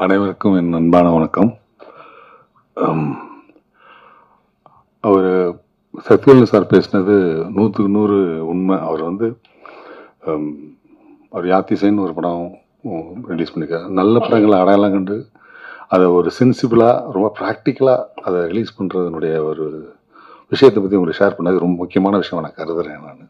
அனைவருக்கும் என் அன்பான வணக்கம் அவர் சத்யவேலு சார் பேசினது நூற்றுக்கு நூறு உண்மை அவர் வந்து ஹம், அவர் யாத்திசைன்னு ஒரு படம் ரிலீஸ் பண்ணியிருக்காரு நல்ல படங்களை அடையாளம் கண்டு அதை ஒரு சென்சிபிளாக ரொம்ப ப்ராக்டிக்கலாக அதை ரிலீஸ் பண்ணுறதுனுடைய ஒரு விஷயத்தை பற்றி உங்களுக்கு ஷேர் பண்ணது ரொம்ப முக்கியமான விஷயம் நான் கருதுறேன் நான்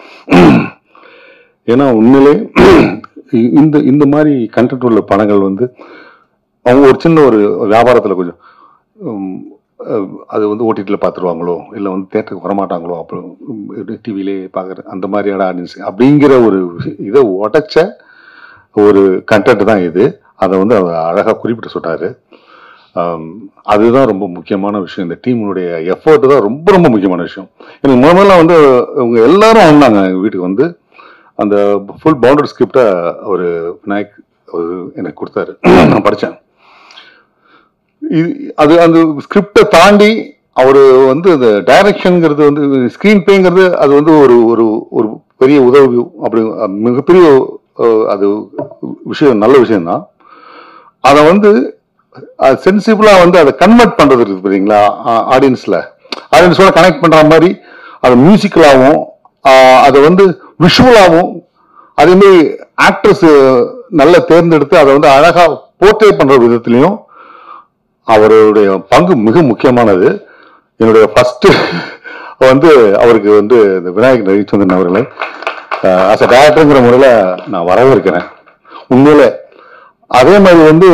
ஏன்னா உண்மையிலே இ- இந்த இந்த மாதிரி கண்டென்ட் உள்ள படங்கள் வந்து அவங்க ஒரு சின்ன ஒரு வியாபாரத்தில் கொஞ்சம் உம், அஹ், அது வந்து ஓடிடியில் பார்த்துருவாங்களோ இல்லை வந்து தேட்டருக்கு வரமாட்டாங்களோ அப்புறம் டிவிலே பார்க்குற அந்த மாதிரியான ஆடியன்ஸ் அப்படிங்கிற ஒரு விஷ- இதை உடைச்ச ஒரு கண்டென்ட் தான் இது அதை வந்து அவர் அழகாக குறிப்பிட்டு சொன்னார் அதுதான் ரொம்ப முக்கியமான விஷயம் இந்த டீமுடைய எஃபர்ட் தான் ரொம்ப ரொம்ப முக்கியமான விஷயம் எனக்கு முதல்ல வந்து இவங்க எல்லாரும் வந்தாங்க எங்கள் வீட்டுக்கு வந்து அந்த ஃபுல் பவுண்டட் ஸ்கிரிப்டை ஒரு விநாயக் அவர் எனக்கு கொடுத்தாரு நான் படித்தேன் இது அது அந்த ஸ்கிரிப்டை தாண்டி அவர் வந்து அந்த டைரக்ஷனுங்கிறது வந்து ஸ்க்ரீன் பேங்கிறது அது வந்து ஒரு ஒரு ஒரு பெரிய உதவி அப்படி மிகப்பெரிய அஹ், அது விஷயம் நல்ல விஷயம்தான் அதை வந்து சென்சிபிளாக வந்து அதை கன்வெர்ட் பண்ணுறது இருக்குது பார்த்தீங்களா ஆடியன்ஸில் ஆடியன்ஸோட கனெக்ட் பண்ணுற மாதிரி அது மியூசிக்கலாகவும் அதை வந்து விஷுவலாகவும் அதேமாரி ஆக்ட்ரஸ் நல்லா தேர்ந்தெடுத்து அதை வந்து அழகாக போர்ட்ரே பண்ணுற விதத்துலையும் அவருடைய பங்கு மிக முக்கியமானது என்னுடைய ஃபர்ஸ்ட் வந்து அவருக்கு வந்து இந்த விநாயகர் ரவிச்சந்திரன் அவர்களை ஆஸ் அ டேரக்டருங்கிற முறையில் நான் வரவேற்கிறேன் உண்மையில அதே மாதிரி வந்து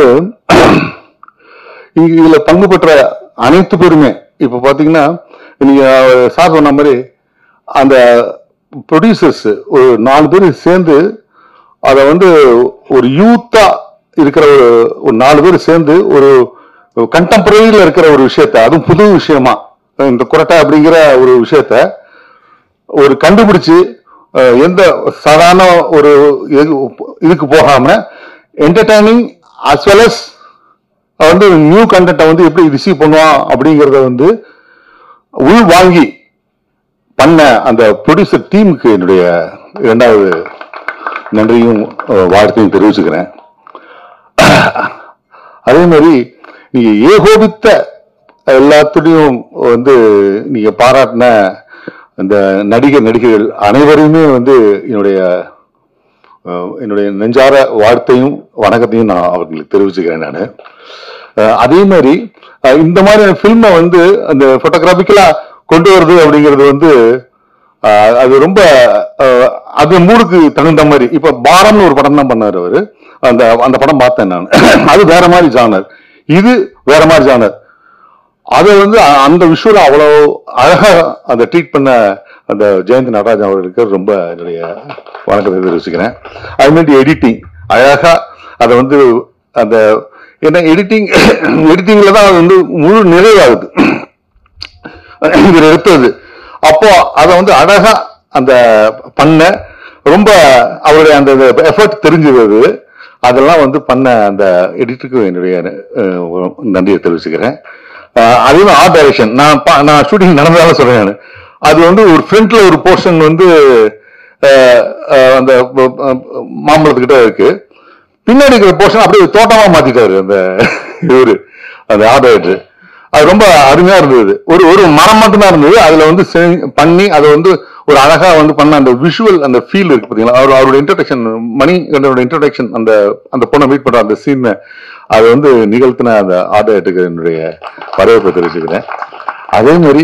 இங்க இதுல பங்கு பெற்ற அனைத்து பேருமே இப்ப பாத்தீங்கன்னா நீங்க சார் சொன்ன மாதிரி அந்த ப்ரொடியூசர்ஸ் ஒரு நாலு பேர் சேர்ந்து அதை வந்து ஒரு யூத்தா இருக்கிற ஒரு ஒரு நாலு பேர் சேர்ந்து ஒரு கண்டெம்பரரியில இருக்கிற ஒரு விஷயத்த அதுவும் புது விஷயமா இந்த குரட்டை அப்படிங்கிற ஒரு விஷயத்த ஒரு கண்டுபிடிச்சு அஹ், எந்த சாதாரண ஒரு இது- இதுக்கு போகாம என்டர்டைனிங் as well as வந்து நியூ கண்டென்ட்டை வந்து எப்படி ரிசீவ் பண்ணுவான் அப்படிங்கறத வந்து உள் வாங்கி பண்ண அந்த ப்ரொடியூசர் டீமுக்கு என்னுடைய இரண்டாவது நன்றியும் அஹ், வாழ்த்தையும் தெரிவிச்சுக்கிறேன் அதே மாதிரி நீங்க ஏகோபித்த எல்லாத்துலயும் வந்து நீங்க பாராட்டின இந்த நடிகர் நடிகைகள் அனைவரையுமே வந்து என்னுடைய அஹ், என்னுடைய நெஞ்சார வாழ்த்தையும் வணக்கத்தையும் நான் அவர்களுக்கு தெரிவிச்சுக்கிறேன் நான் அதே மாதிரி அஹ், இந்த மாதிரியான ஃபில்மை வந்து அந்த போட்டோகிராபிக்கலா கொண்டு வருது அப்படிங்கிறது வந்து அஹ், அது ரொம்ப அஹ், அது மூடுக்கு தகுந்த மாதிரி இப்ப பாரம்னு ஒரு படம் தான் பண்ணாரு அவரு அந்த அந்த படம் பார்த்தேன் நான் அது வேற மாதிரி ஜானர் இது வேற மாதிரி ஜானர் அதை வந்து அ- அந்த விஷுவல் அவ்வளவு அழகா அந்த ட்ரீட் பண்ண அந்த ஜெயந்த் நடராஜன் அவர்களுக்கு ரொம்ப என்னுடைய வணக்கத்தை தெரிவிச்சுக்கிறேன் அது மாதிரி எடிட்டிங் அழகா அதை வந்து அந்த என்ன எடிட்டிங் எடிட்டிங்ல தான் அது வந்து முழு நிறைவாகுது இவர் எடுத்தது அப்போ அதை வந்து அழகா அந்த பண்ண ரொம்ப அவருடைய அந்த எஃபர்ட் தெரிஞ்சது அது. அதெல்லாம் வந்து பண்ண அந்த எடிட்டருக்கு என்னுடைய அஹ், நன்றியை தெரிவிச்சுக்கிறேன் அஹ், அதே மாதிரி ஆர்ட் டைரக்ஷன் நான் பா- நான் ஷூட்டிங் நடந்ததால சொல்றேன் நான் அது வந்து ஒரு ஃப்ரண்ட்ல ஒரு போர்ஷன் வந்து அஹ், அஹ், அந்த ப- ப- மாம்பழத்துக்கிட்ட இருக்கு பின்னாடி இருக்கிற போர்ஷன் அப்படியே தோட்டமா மாத்திட்டாரு அந்த இவரு அந்த ஆர்ட் டைரக்டர் அது ரொம்ப அருமையா இருந்தது ஒரு ஒரு மரம் மட்டும்தான் இருந்தது அதுல வந்து செ- பண்ணி அதை வந்து ஒரு அழகா வந்து பண்ண அந்த விஷுவல் அந்த ஃபீல் இருக்கு பாத்தீங்களா அவர் அவரோட இன்ட்ரடக்ஷன் மணி கண்டனோட இன்ட்ரடக்ஷன் அந்த அந்த பொண்ணை மீட் பண்ற அந்த சீன் அது வந்து நிகழ்த்தின அந்த ஆர்டருக்கு என்னுடைய வரவேற்பை தெரிவிச்சுக்கிறேன் அதே மாதிரி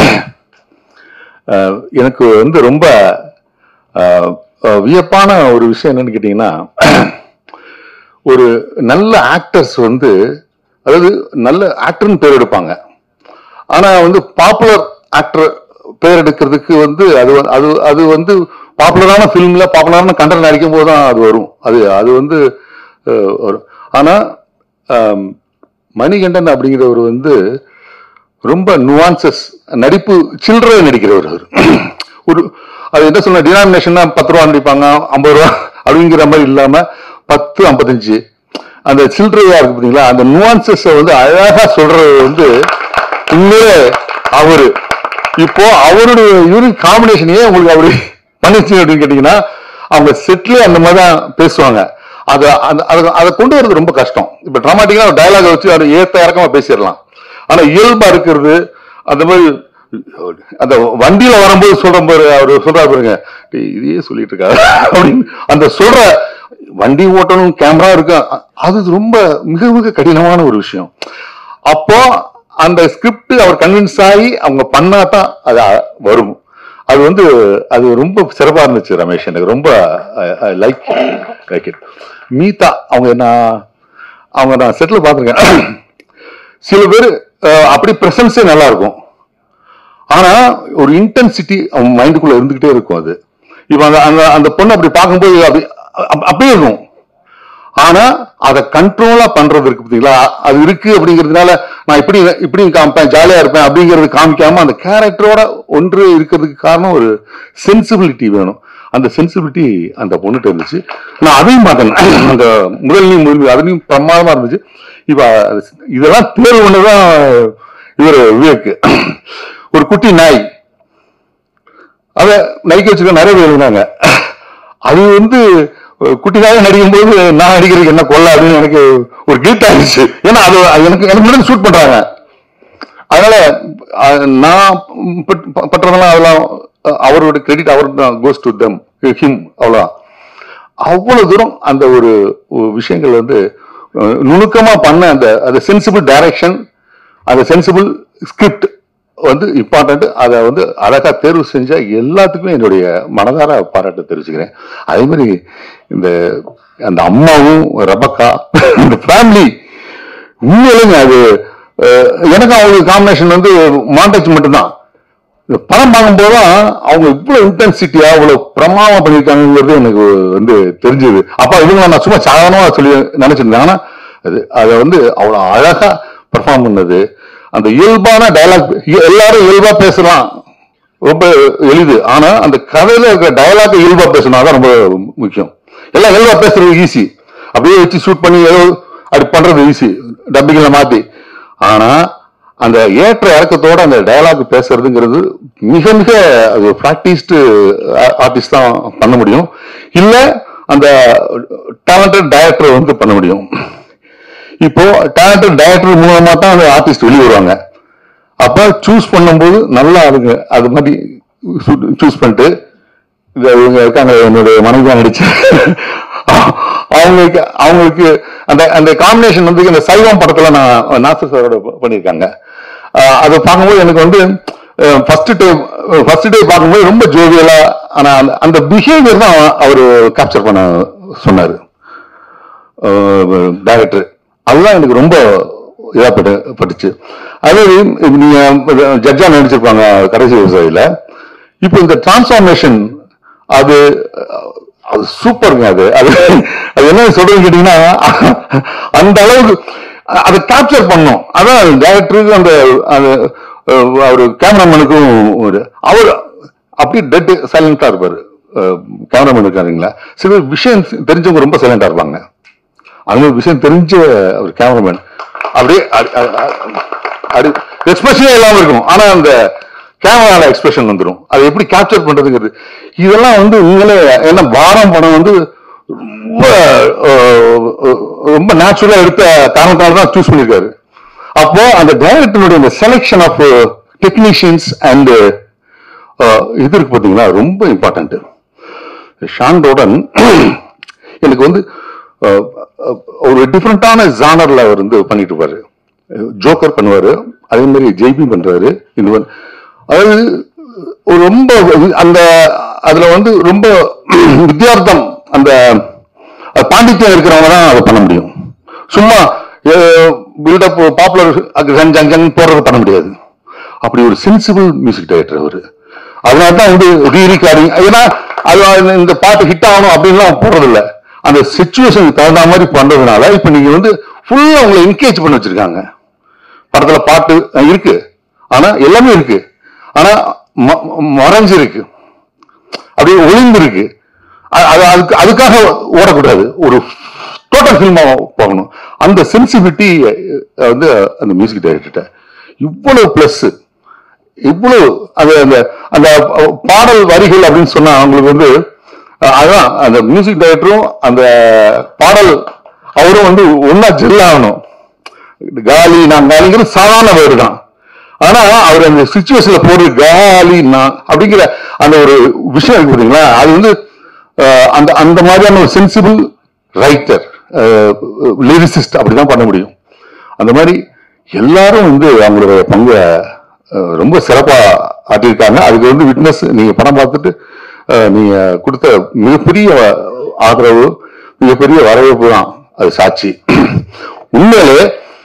அஹ், எனக்கு வந்து ரொம்ப அஹ், அஹ், வியப்பான ஒரு விஷயம் என்னன்னு கேட்டீங்கன்னா ஒரு நல்ல ஆக்டர்ஸ் வந்து அதாவது நல்ல ஆக்டர்னு பேர் எடுப்பாங்க ஆனா வந்து பாப்புலர் ஆக்டர் பேர் எடுக்கிறதுக்கு வந்து அது வந்து- அது அது வந்து பாப்புலரான ஃபிலிம்ல பாப்புலரான கண்டென்ட் நடிக்கும் போது தான் அது வரும் அது அது வந்து அஹ், வரும் ஆனா ஆம், மணிகண்டன் அப்படிங்கிறவர் வந்து ரொம்ப நுவான்சஸ் நடிப்பு சில்லறை நடிக்கிறவர் அவர் ஒரு அது என்ன சொல்ல டினாமினேஷன்னா பத்து ரூபா நடிப்பாங்க ஐம்பது ரூபா அப்படிங்கிற மாதிரி இல்லாம பத்து ஐம்பத்தஞ்சு அந்த சில்லறையா இருக்கு பாத்தீங்களா அந்த நுவான்சஸ் வந்து அழகா சொல்றது வந்து உண்மையே அவரு இப்போ அவருடைய யூனிக் காம்பினேஷன் ஏன் உங்களுக்கு அப்படி பண்ணுச்சு அப்படின்னு கேட்டீங்கன்னா அவங்க செட்ல அந்த மாதிரி தான் பேசுவாங்க அதை அந்த- அதை- அதை கொண்டு வரது ரொம்ப கஷ்டம் இப்ப டிராமாட்டிக்கா டயலாக வச்சு அதை ஏத்த இறக்கமா பேசிடலாம் ஆனா இயல்பா இருக்கிறது அந்த மாதிரி அந்த வண்டியில வரும்போது சொல்ற பாரு அவரு சொல்றாரு பாருங்க "டேய், இதையே சொல்லிட்டு இருக்காரு அப்படின்னு அந்த சொல்ற வண்டி ஓட்டணும் கேமரா இருக்கு அ- அது ரொம்ப மிக மிக கடினமான ஒரு விஷயம் அப்போ அந்த ஸ்கிரிப்ட் அவர் கன்வின்ஸ் ஆகி அவங்க பண்ணாதான் அது அ- வரும் அது வந்து அது ரொம்ப சிறப்பா இருந்துச்சு ரமேஷ் எனக்கு ரொம்ப லைக் லைக் இட் மீதா அவங்க என்ன அவங்க நான் செட்டில் பார்த்துருக்கேன் சில பேர் அஹ், அப்படி பிரசன்ஸே நல்லா இருக்கும் ஆனா ஒரு இன்டென்சிட்டி அவன் மைண்டுக்குள்ள இருந்துகிட்டே இருக்கும் அது இப்ப அந்த அந்த அந்த பொண்ணு அப்படி பார்க்கும்போது அப்படி அப்~ அப்படியே இருக்கும் ஆனா அதை கண்ட்ரோலா பண்றது இருக்கு பாத்தீங்களா அது இருக்கு அப்படிங்கிறதுனால நான் இப்படி இப்படி காமிப்பேன் ஜாலியா இருப்பேன் அப்படிங்கறது காமிக்காம அந்த கேரக்டரோட ஒன்று இருக்கிறதுக்கு காரணம் ஒரு சென்சிபிலிட்டி வேணும் அந்த சென்சிபிலிட்டி அந்த பொண்ணுட்டு இருந்துச்சு நான் அதையும் பார்த்தேன் அந்த முதல்லையும் முதல் அதுலயும் பிரமாதமா இருந்துச்சு இப்ப அது- இதெல்லாம் தேர்வு ஒண்ணுதான் இவர் விவேக் ஒரு குட்டி நாய் அத நடிக்க வச்சிருக்க நிறைய பேர் இருந்தாங்க அது வந்து அஹ், குட்டிக்காக நடிக்கும் போது நான் நடிக்கிறதுக்கு என்ன கொள்ள அப்படின்னு எனக்கு ஒரு கில்ட் ஆயிடுச்சு ஏன்னா அது அது எனக்கு எனக்கு முன்னாடி ஷூட் பண்றாங்க அதனால அஹ், நான் பட்- ப- பண்றதெல்லாம் அதெல்லாம் அஹ், அவரோட கிரெடிட் அவர் தான் கோஸ் டு தம் ஹிம் அவ்வளோதான் அவ்வளவு தூரம் அந்த ஒரு ஒரு விஷயங்கள் வந்து அஹ், நுணுக்கமா பண்ண அந்த அந்த சென்சிபிள் டைரக்ஷன் அந்த சென்சிபிள் ஸ்கிரிப்ட் வந்து இம்பார்ட்டன்ட் அதை வந்து அழகா தேர்வு செஞ்ச எல்லாத்துக்குமே என்னுடைய மனதார பாராட்டு தெரிவிச்சுக்கிறேன் அதே மாதிரி இந்த அந்த அம்மாவும் ரபக்கா இந்த ஃபேமிலி உண்மையிலேங்க அது அஹ், எனக்கு அவங்க காம்பினேஷன் வந்து மாண்டேஜ் மட்டும்தான் இந்த படம் பார்க்கும்போது தான் அவங்க இவ்வளவு இன்டென்சிட்டியா இவ்வளவு பிரமாதமா பண்ணியிருக்காங்கிறது எனக்கு வந்து தெரிஞ்சது அப்ப இவங்க நான் சும்மா சாதாரணமா சொல்லி நினைச்சிருந்தேன் ஆனா அது அதை வந்து அவ்வளவு அழகா பெர்ஃபார்ம் பண்ணது அந்த இயல்பான டயலாக் எல்லாரும் இயல்பா பேசலாம் ரொம்ப எளிது ஆனா அந்த கதையில இருக்கிற டயலாக் இயல்பா பேசணும் அதான் ரொம்ப முக்கியம் எல்லாம் இயல்பா பேசுறது ஈஸி அப்படியே வச்சு ஷூட் பண்ணி ஏதோ அப்படி பண்றது ஈஸி டப்பிங்ல மாத்தி ஆனா அந்த ஏற்ற இறக்கத்தோட அந்த டயலாக் பேசுறதுங்கிறது மிக மிக அது ப்ராக்டிஸ்டு ஆர்டிஸ்ட் தான் பண்ண முடியும் இல்ல அந்த டேலண்டட் டைரக்டர் வந்து பண்ண முடியும் இப்போ டேலண்டட் டைரக்டர் மூலமா தான் அந்த ஆர்டிஸ்ட் வெளியே வருவாங்க அப்ப சூஸ் பண்ணும்போது நல்லா அதுங்க அது மாதிரி சூஸ் பண்ணிட்டு இது இவங்க இருக்காங்க என்னுடைய மனைவியா நடிச்சு அவங்களுக்கு அவங்களுக்கு அந்த அந்த காம்பினேஷன் வந்து இந்த சைவம் படத்துல நான் நாசர் சாரோட பண்ணியிருக்காங்க அஹ் அதை பார்க்கும்போது எனக்கு வந்து ஃபர்ஸ்ட் டே ஃபர்ஸ்ட் டே பார்க்கும்போது ரொம்ப ஜோவியலா ஆனா அந்த- அந்த பிஹேவியர் தான் அவர் கேப்சர் பண்ண சொன்னாரு டைரக்டர் அதுதான் எனக்கு ரொம்ப இதா பட்டு பட்டுச்சு அதே இப்ப நீங்க ஜட்ஜா நடிச்சிருப்பாங்க கடைசி விவசாயில இப்போ இந்த டிரான்ஸ்ஃபார்மேஷன் அது அது சூப்பருங்க அது அது அது என்ன சொல்றதுன்னு கேட்டீங்கன்னா அந்த அளவுக்கு அதை கேப்சர் பண்ணும் அதான் டைரக்டருக்கு அந்த அந்த அவர் கேமராமேனுக்கும் ஒரு அவர் அப்படியே டெட் சைலண்டா இருப்பாரு கேமராமேன் இருக்காருங்களா சில விஷயம் தெரிஞ்சவங்க ரொம்ப சைலண்டா இருப்பாங்க அந்த ஒரு விஷயம் தெரிஞ்ச ஒரு கேமராமேன் அப்படியே எக்ஸ்பிரஷனே இல்லாம இருக்கும் ஆனா அந்த கேமரால எக்ஸ்பிரஷன் வந்துடும் அதை எப்படி கேப்சர் பண்றதுங்கிறது இதெல்லாம் வந்து உங்களே ஏன்னா பாரம் படம் வந்து ரொம்ப அஹ், அஹ், ரொம்ப நேச்சுரலா எடுத்த காரணத்தால தான் சூஸ் பண்ணிருக்காரு அப்போ அந்த டைரக்டருடைய அந்த செலெக்ஷன் ஆஃப் டெக்னீஷியன்ஸ் அண்ட் இது இருக்கு பாத்தீங்களா ரொம்ப இம்பார்ட்டன்ட் ஷான் ரோடன் எனக்கு வந்து அஹ், அஹ், ஒரு டிஃப்ரெண்டான ஜானர்ல அவர் வந்து பண்ணிட்டு இருப்பாரு ஜோக்கர் பண்ணுவாரு அதே மாதிரி ஜெய்பி பண்றாரு இந்த மாதிரி அதாவது ஒரு ரொம்ப அந்த அதுல வந்து ரொம்ப வித்தியார்த்தம் அந்த அது பாண்டித்யம் இருக்கிறவங்க தான் அதை பண்ண முடியும் சும்மா பில்டப் பாப்புலர் ஜங் ஜங் ஜங் போடுறது பண்ண முடியாது அப்படி ஒரு சென்சிபிள் மியூசிக் டைரக்டர் அவரு அதனால தான் வந்து ரீ ரெக்கார்டிங் ஏன்னா அது இந்த பாட்டு ஹிட் ஆகணும் அப்படின்லாம் போடுறது இல்ல அந்த சுச்சுவேஷனுக்கு தகுந்த மாதிரி பண்றதுனால இப்ப நீங்க வந்து ஃபுல்லா உங்களை என்கேஜ் பண்ணி வச்சிருக்காங்க படத்துல பாட்டு அஹ், இருக்கு ஆனா எல்லாமே இருக்கு ஆனா ம- மறைஞ்சு இருக்கு அப்படியே ஒளிந்து இருக்கு அ- அது அதுக்கு அதுக்காக ஓடக்கூடாது ஒரு டோட்டல் ஃபில்மா போகணும் அந்த சென்சிபிலிட்டி வந்து அந்த மியூசிக் டைரக்டர்கிட்ட இவ்வளவு பிளஸ் இவ்வளவு அது அந்த அந்த பாடல் வரிகள் அப்படின்னு சொன்னா அவங்களுக்கு வந்து அஹ் அதான் அந்த மியூசிக் டைரக்டரும் அந்த பாடல் அவரும் வந்து ஒன்னா ஜெல் ஆகணும் காலி நான் காலிங்கிற சாதாரண வேர்டு தான் ஆனா அவர் அந்த சுச்சுவேஷன்ல போடுற காலி நான் அப்படிங்கிற அந்த ஒரு விஷயம் இருக்கு பாத்தீங்களா அது வந்து அஹ், அந்த அந்த மாதிரியான ஒரு சென்சிபிள் ரைட்டர் லிரிசிஸ்ட் அப்படிதான் பண்ண முடியும் அந்த மாதிரி எல்லாரும் வந்து அவங்களுடைய பங்கை அஹ், ரொம்ப சிறப்பா ஆட்டியிருக்காங்க அதுக்கு வந்து விட்னஸ் நீங்க படம் பார்த்துட்டு அஹ், நீங்க கொடுத்த மிகப்பெரிய ஆதரவு மிகப்பெரிய வரவேற்பு தான் அது சாட்சி உண்மையிலே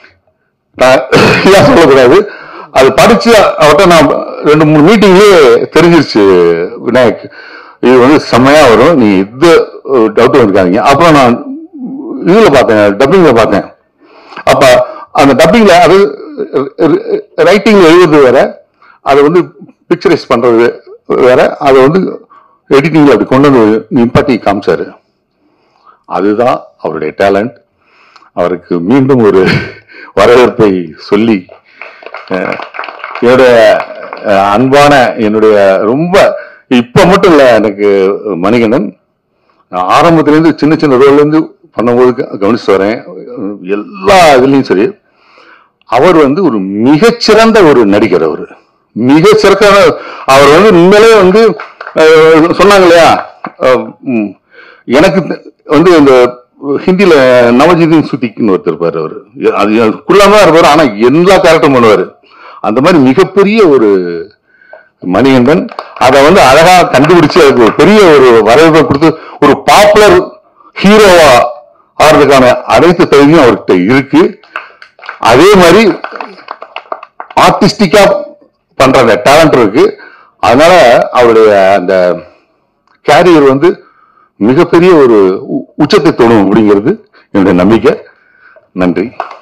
நான் ஏன் சொல்லக்கூடாது அது படிச்சு அவர்கிட்ட நான் ரெண்டு மூணு மீட்டிங்லயே தெரிஞ்சிருச்சு விநாயக் இது வந்து செம்மையா வரும் நீ இது டவுட் வந்துருக்காங்க அப்புறம் நான் இதுல பார்த்தேன் டப்பிங்ல பார்த்தேன் அப்ப அந்த டப்பிங்ல அது ரைட்டிங்ல எழுதுறது வேற அதை வந்து பிக்சரைஸ் பண்றது வேற அதை வந்து எடிட்டிங்ல அப்படி கொண்டு வந்து நிப்பாட்டி காமிச்சாரு அதுதான் அவருடைய டேலண்ட் அவருக்கு மீண்டும் ஒரு வரவேற்பை சொல்லி அஹ், என்னுடைய அஹ், அன்பான என்னுடைய ரொம்ப இப்ப மட்டும் இல்ல எனக்கு மணிகண்டன் நான் ஆரம்பத்திலேருந்து சின்ன சின்ன ரோல்ல இருந்து பண்ணும்போது க- கவனிச்சு வரேன் எல்லா இதுலயும் சரி அவர் வந்து ஒரு மிகச்சிறந்த ஒரு நடிகர் அவர் மிக சிறந்த அவர் வந்து உண்மையிலே வந்து அஹ், சொன்னாங்க இல்லையா அஹ், ம், எனக்கு த- வந்து இந்த ஹிந்தில நவஜிதின் சுத்திக்குன்னு ஒருத்தர் இருப்பாரு அவரு அது குள்ளாம இருப்பாரு ஆனா எல்லா கேரக்டரும் பண்ணுவாரு அந்த மாதிரி மிகப்பெரிய ஒரு மணிகண்டன் அதை வந்து அழகா கண்டுபிடிச்சு அதுக்கு ஒரு பெரிய ஒரு வரவேற்பை கொடுத்து ஒரு பாப்புலர் ஹீரோவா ஆறதுக்கான அனைத்து தகுதியும் அவர்கிட்ட இருக்கு அதே மாதிரி ஆர்டிஸ்டிக்கா பண்ற அந்த டேலண்ட் இருக்கு அதனால அவருடைய அந்த கேரியர் வந்து மிகப்பெரிய ஒரு உ- உச்சத்தை தொடும் அப்படிங்கிறது என்னுடைய நம்பிக்கை நன்றி